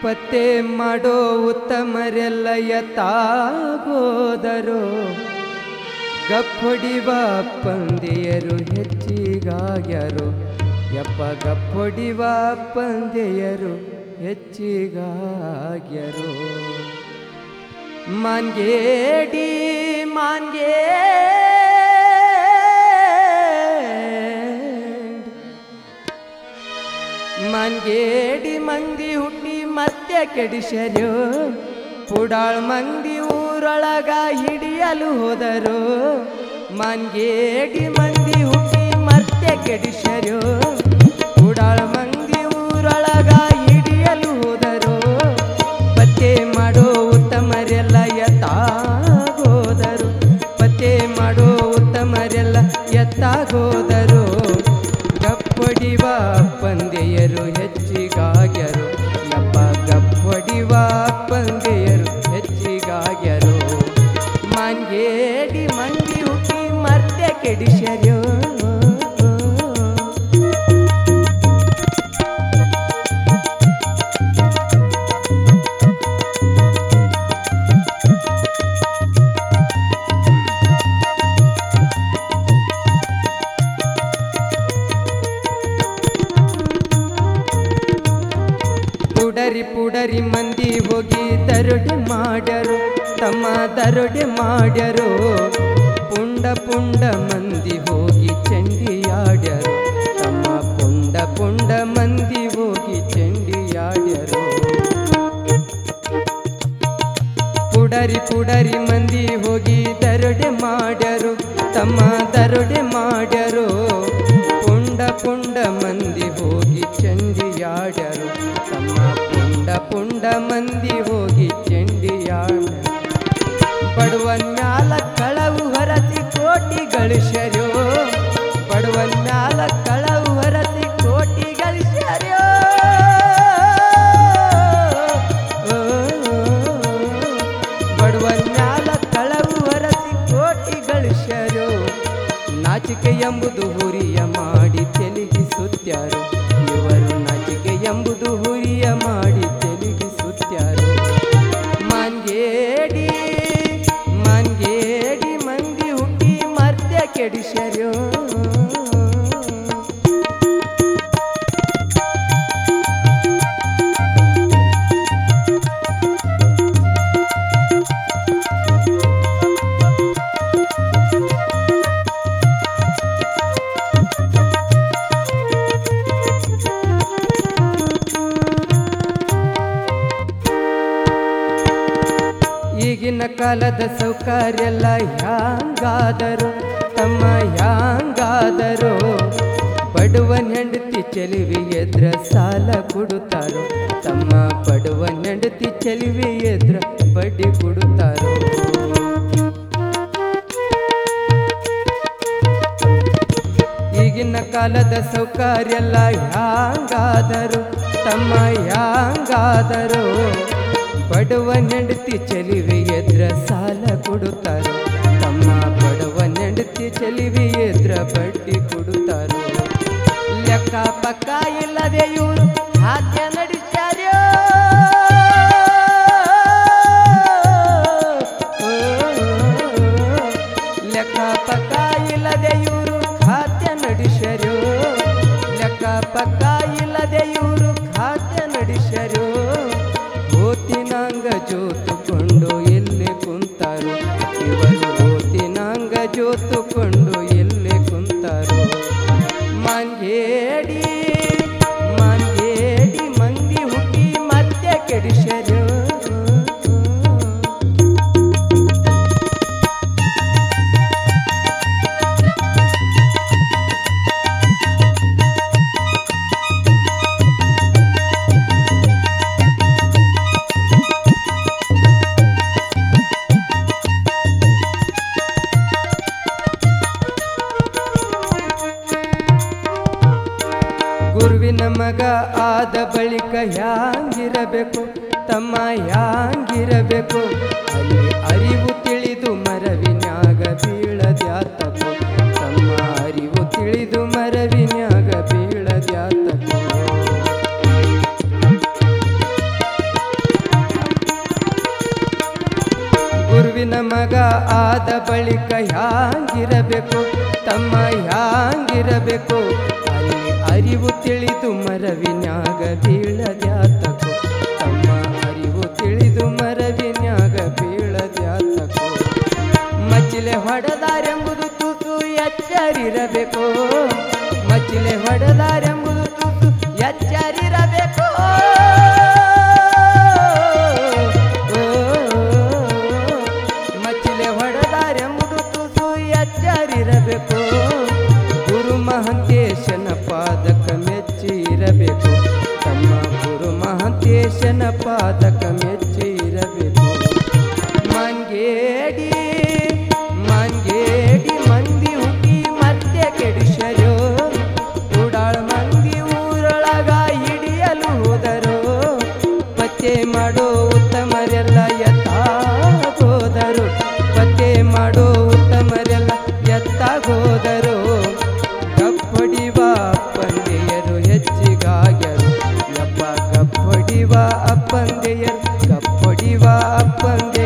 ಪತ್ತೆ ಮಾಡೋ ಉತ್ತಮರೆಲ್ಲ ಯತಾಗೋದರು ಗಪ್ಪೊಡಿವ ಪಂದೆಯರು ಹೆಚ್ಚಿಗಾಗ್ಯರು ಯಪ್ಪ ಗಪ್ಪೊಡಿವ ಪಂದೆಯರು ಹೆಚ್ಚಿಗಾಗ್ಯರು ಮಾನ್ಗೇಡಿ ಮಾನ್ಗೇ ಮನ್ಗೇಡಿ ಮಂದಿ ಹುಟ್ಟಿ ಮತ್ತೆ ಕೆಡಿಸರು ಪುಡಾಳ್ ಮಂದಿ ಊರೊಳಗ ಹಿಡಿಯಲು ಹೋದರು ಮನ್ಗೇಡಿ ಮಂದಿ ಹುಟ್ಟಿ ಮತ್ತೆ ಕೆಡಿಸರು ಪುಡಾಳ್ ಮಂದಿ ಊರೊಳಗ ಹಿಡಿಯಲು ಹೋದರು ಪತ್ತೆ ಮಾಡೋ ಉತ್ತಮರೆಲ್ಲ ಎತ್ತಾಗೋದರು ಪತ್ತೆ ಮಾಡೋ ಉತ್ತಮರೆಲ್ಲ ಎತ್ತಾಗೋದರು ಗಪ್ಪೊಡಿವ ಪಂದೆಯರು ಹೆಚ್ಚಿಗಾಗ್ಯರು ಯಪ್ಪ ಗಪ್ಪೊಡಿವ ಪಂದೆಯರು ಹೆಚ್ಚಿಗಾಗ್ಯರು ಮಾನ್ಗೇಡಿ ಮಂದಿ ಹುಟ್ಟಿ ಮತ್ತೆ ಕೆಡಿಸ್ಯರು ಪುಡರಿ ಪುಡರಿ ಮಂದಿ ಹೋಗಿ ದರೋಡೆ ಮಾಡ್ಯರು ತಮ್ಮ ದರೋಡೆ ಮಾಡ್ಯರು ಪುಂಡ ಪುಂಡ ಮಂದಿ ಹೋಗಿ ಚಂಡಿಯಾಡ್ಯರು ತಮ್ಮ ಪುಂಡ ಪುಂಡ ಮಂದಿ ಹೋಗಿ ಚಂಡಿಯಾಡ್ಯರು ಪುಡರಿ ಪುಡರಿ ಮಂದಿ ಹೋಗಿ ದರೋಡೆ ಮಾಡ್ಯರು ತಮ್ಮ ದರೋಡೆ ಮಾಡ್ಯರು ಪುಂಡ ಪುಂಡ ಮಂದಿ ಹೋಗಿ ಚಂಡಿಯಾಡ್ಯರು ತಮ್ಮ ಪುಂಡ ಪುಂಡ ಮಂದಿ ಹೋಗಿ ಚಂಡಿಯಾಡ್ಯರು ಬಡವನ್ಯಾಲ ಕಳವು ಹೊರಸಿ ಕೋಟಿ ಗಳಿಸ್ಯರು ಬಡವನ್ಯಾಲ ಕಳವು ಹೊರಸಿ ಕೋಟಿ ಗಳಿಸ್ಯರು ಬಡವನ್ಯಾಲ ಕಳವು ಹೊರಸಿ ಕೋಟಿ ಗಳಿಸ್ಯರು ನಾಚಿಕೆ ಎಂಬುದು ಹುರಿಯ ಮಾಡಿ ತೆಲುಗಿಸುತ್ಯಾರು ಇವರು ನಾಚಿಕೆ ಎಂಬುದು ಹುರಿಯ ಮಾಡಿ ತೆಲುಗಿಸುತ್ಯಾರು ಮಾನ್ಗೇಡಿ ಮಾನ್ಗೇಡಿ ಮಂದಿ ಹುಟ್ಟಿ ಮರ್ತ್ಯ ಕೆಡಿಸ್ಯರು ಈಗಿನ ಕಾಲದ ಸೌಕರ್ಯೆಲ್ಲ ಹ್ಯಾಂಗಾದರು ತಮ್ಮ ಹ್ಯಾಂಗಾದರು ಬಡವನ್ ಹೆಂಡತಿ ಚೆಲಿವಿ ಎದ್ರ ಸಾಲ ಕೊಡುತ್ತಾರೋ ತಮ್ಮ ಬಡವನ್ ಹೆಂಡತಿ ಚೆಲಿವಿ ಎದ್ರ ಬಡ್ಡಿ ಕೊಡುತ್ತಾರೋ ಈಗಿನ ಕಾಲದ ಸೌಕರ್ಯೆಲ್ಲ ಹ್ಯಾಂಗಾದರು ತಮ್ಮ ಹ್ಯಾಂಗಾದರು ಬಡವ ನೆಂಡತಿ ಚೆಲಿವಿ ಎದ್ರ ಸಾಲ ಕೊಡುತ್ತಾರೋ ತಮ್ಮ ಬಡವ ನೆಂಡತಿ ಚೆಲಿವಿ ಎದ್ರ ಬಡ್ಡಿ ಕೊಡುತ್ತಾರೋ ಲೆಕ್ಕ ಪಕ್ಕ ಇಲ್ಲದೆ ಇವರು ಹಾಕ್ಯ ನಡಿಸ್ಯಾರ್ಯೋ ಲೆಕ್ಕ ಪಕ್ಕ ಇಲ್ಲದೆ ಇವರು ಖಾತ್ಯ ನಡೆಸರು ಲೆಕ್ಕ ಪಕ್ಕ ಇಲ್ಲದೆ ಇವರು ಖಾತ್ಯ ನಡೆಸರು ಓತಿನಾಂಗ ಜೋತುಕೊಂಡು ಎಲ್ಲಿ ಕುಂತಾರೋ ಇವರು ಓತಿನಾಂಗ ಜೋತುಕೊಂಡು ಎಲ್ಲಿ ಕುಂತಾರೋ ಮಾನ್ಗೇಡಿ ಮಾನ್ಗೇಡಿ ಮಂದಿ ಹುಟ್ಟಿ ಮತ್ತೆ ಕೆಡಿಸರು ಗುರುವಿನ ಮಗ ಆದ ಬಳಿಕ ಹ್ಯಾಂಗಿರಬೇಕು ತಮ್ಮ ಹ್ಯಾಂಗಿರಬೇಕು ಅಲ್ಲಿ ಅರಿವು ತಿಳಿದು ಮರವಿನ್ಯಾಗ ಬೀಳದ್ಯಾತಕೋ ತಮ್ಮ ಅರಿವು ತಿಳಿದು ಮರವಿನ್ಯಾಗ ಬೀಳದ್ಯಾತಕೋ ಗುರುವಿನ ಮಗ ಆದ ಬಳಿಕ ಹ್ಯಾಂಗಿರಬೇಕು ತಮ್ಮ ಹ್ಯಾಂಗಿರಬೇಕು ಅಲ್ಲಿ ಅರಿವು ತಿಳಿದು ಮರವಿನ್ಯಾಗ ಬೀಳದ್ಯಾತಕೋ ತಮ್ಮ ಅರಿವು ತಿಳಿದು ಮರವಿನ್ಯಾಗ ಬೀಳದ್ಯಾತಕೋ ಮಚ್ಚಿಲೆ ಹೊಡೆದಾರೆಂಬುದು ತುಸು ಎಚ್ಚರಿರಬೇಕು ಮಚ್ಚಿಲೆ ಹೊಡೆದಾರೆಂಬುದು ತುಸು ಎಚ್ಚರಿರಬೇಕು ಮಚ್ಚಿಲೆ ಹೊಡೆದಾರೆಂಬುದು ತುಸು ಎಚ್ಚರಿರಬೇಕು ಗುರು ಮಹಂತೇಶನ ಪಾದಕ ಮೆಚ್ಚಿ ಇರಬೇಕು ತಮ್ಮ ಗುರು ಮಹಂತೇಶನ ಪಾದಕ ಮೆಚ್ಚಿ ಇರಬೇಕು ಮಂಗೇಡಿ ಮಂಗೇಡಿ ಮಂದಿ ಹುಟ್ಟಿ ಮತ್ತೆ ಕೆಡಿಸರು ಉಡಾಳ ಮಂದಿ ಊರೊಳಗ ಹಿಡಿಯಲು ಹೋದರು ಪತ್ತೆ ಮಾಡೋ ಉತ್ತಮರೆಲ್ಲ ಎತ್ತಾಗೋದರು ಪತ್ತೆ ಮಾಡೋ ಉತ್ತಮರೆಲ್ಲ ಎತ್ತಾಗೋದರು ಕಪ್ಪಡಿವ ಅಪ್ಪಂದೆಯರು ಹೆಚ್ಚಿಗಾಗ್ಯರು ಯಪ್ಪ ಕಪ್ಪಡಿವ ಅಪ್ಪಂದೆಯರು ಕಪ್ಪಡಿವ ಅಪ್ಪಂದೆ